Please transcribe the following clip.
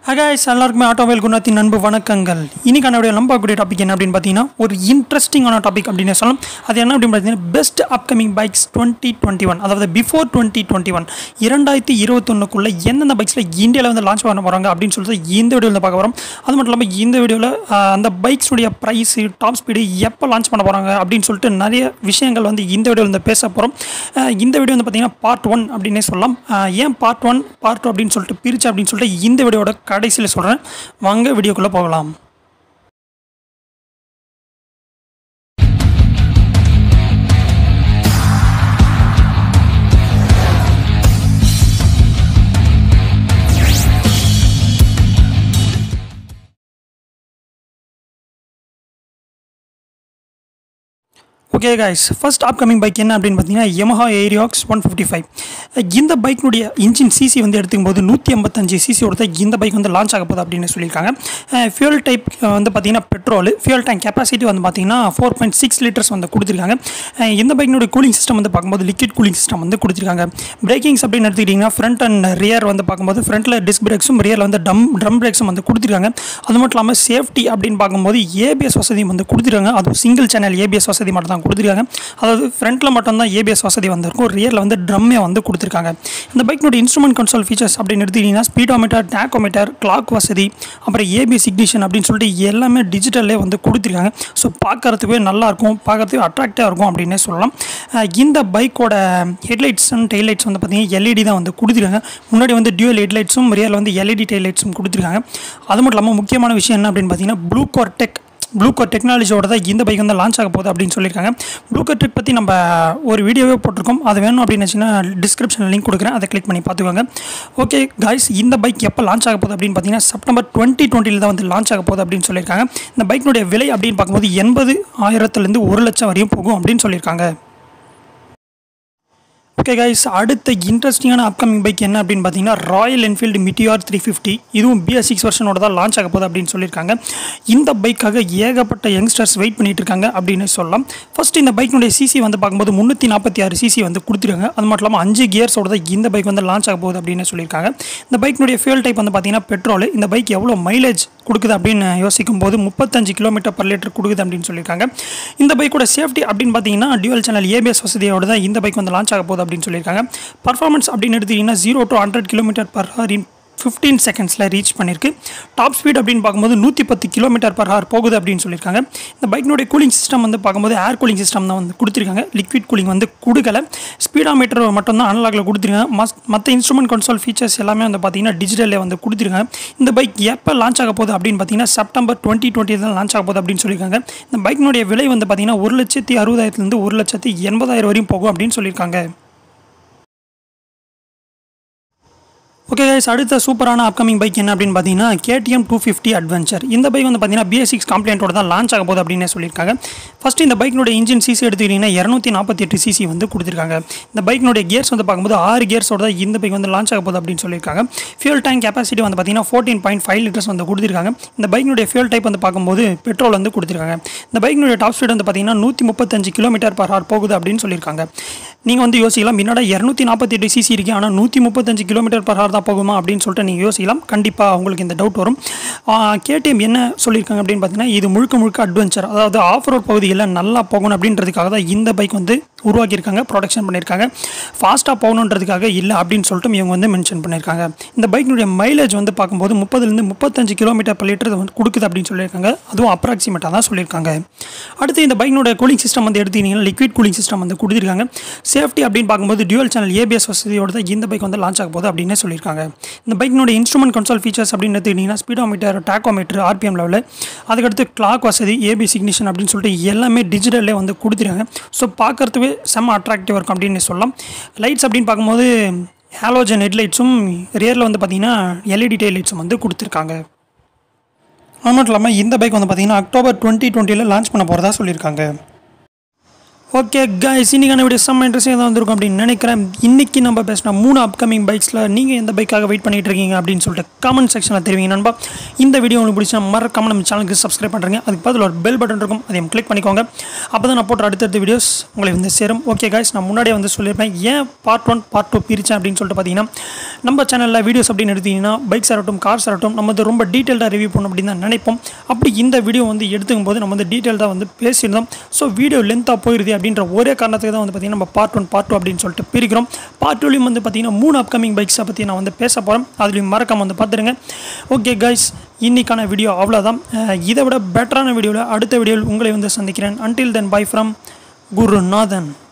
ஹகாய்ஸ் எல்லாருக்குமே ஆட்டோமொபைல் குணத்தின் அன்பு வணக்கங்கள் இன்னைக்கான வீடியோ நம்ம பார்க்கக்கூடிய டாபிக் என்ன அப்படின்னு பார்த்தீங்கன்னா ஒரு இன்ட்ரெஸ்டிங்கான டாபிக் அப்படின்னு சொல்லலாம் அது என்ன அப்படின்னு பார்த்தீங்கன்னா best upcoming bikes twenty twenty one அதாவது பிஃபோர் டுவெண்ட்டி டுவெண்ட்டி ஒன் இரண்டாயிரத்தி இருபத்தொன்னுக்குள்ள எந்தெந்த பைக்ஸில் இந்தியாவில் வந்து லான்ச் பண்ண போகிறாங்க அப்படின்னு சொல்லிட்டு இந்த வீடியோவில் பார்க்க போகிறோம் அது மட்டும் இல்லாமல் இந்த வீடியோவில் அந்த பைக்ஸுடைய ப்ரைஸு டாப் ஸ்பீடு எப்போ லான்ச் பண்ண போகிறாங்க அப்படின்னு சொல்லிட்டு நிறைய விஷயங்கள் வந்து இந்த வீடியோவில் வந்து பேச போகிறோம் இந்த வீடியோ வந்து பார்த்தீங்கன்னா பார்ட் ஒன் அப்படின்னே சொல்லலாம் அஹ் ஏன் பார்ட் ஒன் பார்ட் டூ அப்படின்னு சொல்லிட்டு பிரிச்சு அப்படின்னு சொல்லிட்டு இந்த வீடியோட கடைசியில் சொல்கிறேன் வாங்க வீடியோக்குள்ளே போகலாம் okay guys first upcoming bike என்ன அப்படின்னு பார்த்தீங்கன்னா Yamaha Aerox one fifty five இந்த பைக்கினுடைய இன்ஜின் சிசி வந்து எடுத்துக்கும் போது நூற்றி ஐம்பத்தஞ்சு சிசியோட தான் இந்த பைக் வந்து லான்ச் ஆக போகுது அப்படின்னு சொல்லியிருக்காங்க ஃபியூல் டைப் வந்து பார்த்தீங்கன்னா பெட்ரோல் ஃபியூல் டேங்க் கெப்பாசிட்டி வந்து பார்த்தீங்கன்னா ஃபோர் பாயிண்ட் சிக்ஸ் லிட்டர்ஸ் வந்து கொடுத்துருக்காங்க அஹ் இந்த பைக்கினுடைய கூலிங் சிஸ்டம் வந்து பார்க்கும்போது லிக்விட் கூலிங் சிஸ்டம் வந்து கொடுத்துருக்காங்க பிரேக்கிங்ஸ் அப்படின்னு எடுத்துக்கிட்டிங்கன்னா ஃப்ரண்ட் அண்ட் ரியர் வந்து பார்க்கும்போது ஃப்ரண்ட்டில் டிஸ்க் பிரேக்ஸும் ரியரில் வந்து டம் ட்ரம் பிரேக்ஸும் வந்து கொடுத்துருக்காங்க அது மட்டும் இல்லாமல் சேஃப்டி அப்படின்னு பார்க்கும்போது ஏபிஎஸ் வசதியும் வந்து கொடுத்துருக்காங்க அதுவும் சிங்கிள் சேனல் ஏபிஎஸ் வசதி மட்டும் தான் கொடுத்துருக்காங்க அதாவது ஃப்ரண்ட்டில் மட்டும்தான் ஏபிஎஸ் வசதி வந்திருக்கும் ரியரில் வந்து ட்ரம்மே வந்து கொடுத்துருக்காங்க இந்த பைக்கினுடைய இன்ஸ்ட்ருமெண்ட் கன்சோல் ஃபீச்சர்ஸ் அப்படின்னு எடுத்துக்கிட்டிங்கன்னா ஸ்பீடோமீட்டர் டேக்கோமீட்டர் கிளாக் வசதி அப்புறம் ஏபிஎஸ் இக்னிஷன் அப்படின்னு சொல்லிட்டு எல்லாமே டிஜிட்டல்லே வந்து கொடுத்துருக்காங்க ஸோ பார்க்கறதுக்கே நல்லாயிருக்கும் பார்க்கறதுக்கு அட்ராக்டிவாக இருக்கும் அப்படின்னே சொல்லலாம் அஹ் இந்த பைக்கோட ஹெட்லைட்ஸ் அண்ட் டெய்லைட்ஸ் வந்து பார்த்தீங்கன்னா எல்இடி தான் வந்து கொடுத்துருக்காங்க முன்னாடி வந்து டியூல் ஹெட்லைட்ஸும் ரியரில் வந்து எல்இடி டெய்லைட்ஸும் கொடுத்துருக்காங்க அது மட்டும் இல்லாமல் முக்கியமான விஷயம் என்ன அப்படின்னு பார்த்தீங்கன்னா ப்ளூ கோர்டெக் ப்ளூ கோர் டெக்னாலஜியோட தான் இந்த பைக் வந்து லான்ச் ஆக போகுது அப்படின்னு சொல்லியிருக்காங்க ப்ளூ கோர் டெக் பற்றி நம்ம ஒரு வீடியோவே போட்டிருக்கோம் அது வேணும் அப்படின்னு வச்சுன்னா டிஸ்கிரிப்ஷனில் லிங்க் கொடுக்குறேன் அதை கிளிக் பண்ணி பார்த்துக்கோங்க ஓகே காய்ஸ் இந்த பைக் எப்போ லான்ச் ஆக போகுது அப்படின்னு பார்த்தீங்கன்னா செப்டம்பர் டுவெண்ட்டி டுவெண்ட்டியில் தான் வந்து லான்ச் ஆக போகுது அப்படின்னு சொல்லியிருக்காங்க இந்த பைக்கினுடைய விலை அப்படின்னு பார்க்கும்போது எண்பது ஆயிரத்துலேருந்து ஒரு லட்சம் வரையும் போகும் அப்படின்னு சொல்லியிருக்காங்க ஓகே கைஸ் அடுத்த இன்ட்ரெஸ்டிங்கான அப்கமிங் பைக் என்ன அப்படின்னு பார்த்தீங்கன்னா Royal Enfield Meteor three fifty இதுவும் பிஎஸ் சிக்ஸ் வருஷனோட தான் லான்ச் ஆக போகுது அப்படின்னு சொல்லியிருக்காங்க இந்த பைக்காக ஏகப்பட்ட யங்ஸ்டர்ஸ் வெயிட் பண்ணிட்டு இருக்காங்க அப்படின்னு சொல்லலாம் ஃபர்ஸ்ட் இந்த பைக்கினுடைய சிசி வந்து பார்க்கும்போது முந்நூற்றி நாற்பத்தி ஆறு சிசி வந்து கொடுத்துருக்காங்க அது மட்டும் இல்லாமல் அஞ்சு கியர்ஸோட தான் இந்த பைக் வந்து லான்ச் ஆக போகுது அப்படின்னு சொல்லியிருக்காங்க இந்த பைக்கினுடைய ஃபியூல் டைப் வந்து பார்த்தீங்கன்னா பெட்ரோல் இந்த பைக் எவ்வளோ மைலேஜ் கொடுக்குது அப்படின்னு யோசிக்கும் போது முப்பத்தஞ்சு கிலோமீட்டர் பர் லிட்டர் கொடுக்குது அப்படின்னு சொல்லியிருக்காங்க இந்த பைக்கோட சேஃப்டி அப்படின்னு பார்த்தீங்கன்னா டியூவல் சேனல் ஏபிஎஸ் வசதியோட தான் இந்த பைக் வந்து லான்ச் ஆக போகுது அப்படின்னு சொல்லியிருக்காங்க பர்ஃபார்மன்ஸ் அப்படின்னு எடுத்தீங்கன்னா zero to hundred kilometre per hour in fifteen செகண்ட்ஸில் ரீச் பண்ணியிருக்கு டாப் ஸ்பீட் அப்படின்னு பார்க்கும்போது நூற்றி பத்து கிலோமீட்டர் பர் ஹவர் போகுது அப்படின்னு சொல்லியிருக்காங்க இந்த பைக்கினுடைய கூலிங் சிஸ்டம் வந்து பார்க்கும்போது ஏர் கூலிங் சிஸ்டம் தான் வந்து கொடுத்துருக்காங்க லிக்விட் கூலிங் வந்து கொடுக்கல ஸ்பீடாமீட்டர் மட்டும்தான் அனலாகில் கொடுத்துருக்காங்க மஸ் மற்ற இன்ஸ்ட்ருமெண்ட் கன்சோல் ஃபீச்சர்ஸ் எல்லாமே வந்து பார்த்தீங்கன்னா டிஜிட்டலில் வந்து கொடுத்துருக்காங்க இந்த பைக் எப்போ லான்ச் ஆக போகுது அப்படின்னு பார்த்தீங்கன்னா செப்டம்பர் டுவெண்ட்டி டுவெண்ட்டி தான் லான்ச் ஆக போகுது அப்படின்னு சொல்லியிருக்காங்க இந்த பைக்கினுடைய விலை வந்து பார்த்தீங்கன்னா ஒரு லட்சத்தி அறுபதாயிரத்துலேருந்து ஒரு லட்சத்தி எண்பதாயிரம் வரையும் போகும் அப்படின்னு சொல்லியிருக்காங்க ஓகே கைஸ் அடுத்த சூப்பரான அப்கமிங் பைக் என்ன அப்படின்னு பார்த்தீங்கன்னா கேடிஎம் டூ ஃபிஃப்டி அட்வென்ச்சர் இந்த பைக் வந்து பார்த்தீங்கன்னா பிஎஸ் சிக்ஸ் கம்ப்ளைண்ட்டோட தான் லான்ச் ஆக போகுது அப்படின்னு சொல்லியிருக்காங்க ஃபஸ்ட் இந்த பைக்கினுடைய இன்ஜின் சிசி எடுத்துக்கிட்டிங்கன்னா இரநூத்தி நாற்பத்தி எட்டு சிசி வந்து கொடுத்துருக்காங்க இந்த பைக்கினுடைய கியர்ஸ் வந்து பார்க்கும்போது ஆறு கியர்ஸோட தான் இந்த பைக் வந்து லான்ச் ஆக போகுது அப்படின்னு சொல்லியிருக்காங்க ஃபியூல் டேங்க் கெப்பாசிட்டி வந்து பார்த்தீங்கன்னா ஃபோர்டீன் பாயிண்ட் ஃபைவ் லிட்டர்ஸ் வந்து கொடுத்துருக்காங்க இந்த பைக்கினுடைய ஃபியூல் டைப் வந்து பார்க்கும்போது பெட்ரோல் வந்து கொடுத்துருக்காங்க இந்த பைக்கினுடைய டாப் ஸ்பீட் வந்து பார்த்தீங்கன்னா நூற்றி முப்பத்தஞ்சு கிலோமீட்டர் பர் ஹவர் போகுது அப்படின்னு சொல்லியிருக்காங்க நீங்கள் வந்து யோசிக்கலாம் என்னடா இரநூத்தி நாற்பத்தி எட்டு சிசி இருக்கு ஆனால் நூற்றி முப்பத்தஞ்சு கிலோமீட்டர் பர் ஹவர் தான் போகுமா அப்படின்னு சொல்லிட்டு நீங்கள் யோசிக்கலாம் கண்டிப்பாக உங்களுக்கு இந்த டவுட் வரும் கேடிஎம் என்ன சொல்லியிருக்காங்க அப்படின்னு பார்த்தீங்கன்னா இது முழுக்க முழுக்க அட்வென்ச்சர் அதாவது ஆஃப் ரோட் பகுதியில் நல்லா போகணும் அப்படின்றதுக்காக தான் இந்த பைக் வந்து உருவாக்கியிருக்காங்க ப்ரொடக்ஷன் பண்ணியிருக்காங்க ஃபாஸ்ட்டாக போகணுன்றதுக்காக இல்லை அப்படின்னு சொல்லிட்டு இவங்க வந்து மென்ஷன் பண்ணியிருக்காங்க இந்த பைக்கினுடைய மைலேஜ் வந்து பார்க்கும்போது முப்பதுலேருந்து முப்பத்தஞ்சு கிலோமீட்டர் பர் லிட்டர் வந்து கொடுக்குது அப்படின்னு சொல்லியிருக்காங்க அதுவும் அப்ராக்சிமேட்டாக தான் சொல்லியிருக்காங்க அடுத்து இந்த பைக்கினுடைய கூலிங் சிஸ்டம் வந்து எடுத்தீங்கன்னா லிக்விட் கூலிங் சிஸ்டம் வந்து கொடுத்துருக்காங்க சேஃப்டி அப்படின்னு பார்க்கும்போது டியூவல் சேனல் ஏபிஎஸ் வசதியோட தான் இந்த பைக் வந்து லான்ச் ஆக போகுது அப்படின்னு சொல்லியிருக்காங்க இந்த பைக்கினுடைய இன்ஸ்ட்ருமெண்ட் கன்சோல் ஃபீச்சர்ஸ் அப்படின்னு எடுத்துக்கிட்டிங்கன்னா ஸ்பீடோமீட்டர் டாக்கோமீட்டர் ஆர்பிஎம் லெவலில் அதுக்கடுத்து கிளாக் வசதி ஏபிஎஸ் இக்னிஷன் அப்படின்னு சொல்லிட்டு எல்லாமே டிஜிட்டல்லே வந்து கொடுத்துருக்காங்க ஸோ பார்க்குறதுக்கு செம்ம அட்ராக்டிவாக இருக்கும் அப்படின்னு சொல்லலாம் லைட்ஸ் அப்படின்னு பார்க்கும்போது ஹாலோஜன் ஹெட்லைட்ஸும் ரியரில் வந்து பார்த்தீங்கன்னா எல்இடி டெய்ல் லைட்ஸும் வந்து கொடுத்துருக்காங்க அது மட்டும் இல்லாமல் இந்த பைக் வந்து பார்த்தீங்கன்னா அக்டோபர் டுவெண்ட்டி டுவெண்ட்டியில் லான்ச் பண்ண போகிறதா சொல்லியிருக்காங்க ஓகே கைஸ் இன்றைக்கான வீடியோ செம்ம இன்ட்ரெஸ்டிங் தான் வந்திருக்கும் அப்படின்னு நினைக்கிறேன் இன்றைக்கி நம்ம பேசின மூணு அப்கமிங் பைக்ஸில் நீங்கள் எந்த பைக்காக வெயிட் பண்ணிட்டு இருக்கீங்க அப்படின்னு சொல்லிட்டு கமெண்ட் செக்ஷனில் தெரிவிங்க நண்பா இந்த வீடியோ உங்களுக்கு பிடிச்சா மறக்காம நம்ம சேனலுக்கு சப்ஸ்கிரைப் பண்ணுறேங்க அதுக்கு பதில் ஒரு பெல் பட்டன் இருக்கும் அதையும் கிளிக் பண்ணிக்கோங்க அப்போ தான் நான் போட்ட அடுத்தடுத்த வீடியோஸ் உங்களை வந்து சேரும் ஓகே கைஸ் நான் முன்னாடியே வந்து சொல்லியிருப்பேன் ஏன் பார்ட் ஒன் பார்ட் டூ பிரித்தேன் அப்படின்னு சொல்லிட்டு பார்த்தீங்கன்னா நம்ம சேனலில் வீடியோஸ் அப்படின்னு எடுத்தீங்கன்னா பைக்ஸ் ஆகட்டும் கார்ஸ் ஆகட்டும் நம்ம வந்து ரொம்ப டீட்டெயில்டாக ரிவ்யூ பண்ணணும் அப்படின்னு தான் நினைப்போம் அப்படி இந்த வீடியோ வந்து எடுத்துக்கும் போது நம்ம வந்து டீட்டெயில்டாக வந்து பேசியிருந்தோம் ஸோ வீடியோ லென்த்தாக போயிருது அப்படின்ற ஒரே காரணத்துக்கு தான் வந்து பார்த்தீங்கன்னா நம்ம பார்ட் ஒன் பார்ட் டூ அப்படின்னு சொல்லிட்டு பிரிக்கிறோம் பார்ட் டூலையும் வந்து பார்த்தீங்கன்னா மூணு அப்கமிங் பைக்ஸை பற்றி நான் வந்து பேச போகிறேன் அதுலேயும் மறக்காம வந்து பார்த்துருங்க ஓகே கைஸ் இன்னைக்கான வீடியோ அவ்வளோதான் அஹ் இதை விட பெட்டரான வீடியோவில் அடுத்த வீடியோவில் உங்களை வந்து சந்திக்கிறேன் until then bye from Gurunathan